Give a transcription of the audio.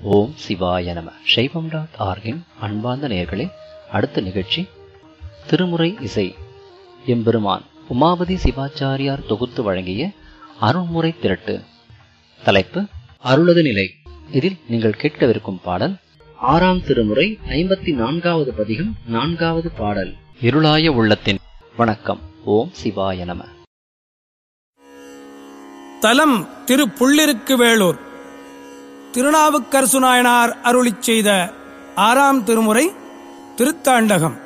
ஓம் சிவாய நம சைவம் டாட் ஆர்கின் அன்பார்ந்த நேயர்களே அடுத்த நிகழ்ச்சி திருமுறை இசை எம்பெருமான் உமாபதி சிவாச்சாரியார் தொகுத்து வழங்கிய அருள்முறை திரட்டு தலைப்பு அருளது நிலை இதில் நீங்கள் கேட்கவிருக்கும் பாடல் ஆறாம் திருமுறை ஐம்பத்தி நான்காவது பதிகம் நான்காவது பாடல் இருளாய உள்ளத்தின் வணக்கம் ஓம் சிவாய நம தலம் திரு புள்ளிருக்கு வேளூர் திருநாவுக்கரசு நாயனார் அருளிச் செய்த ஆறாம் திருமுறை திருத்தாண்டகம்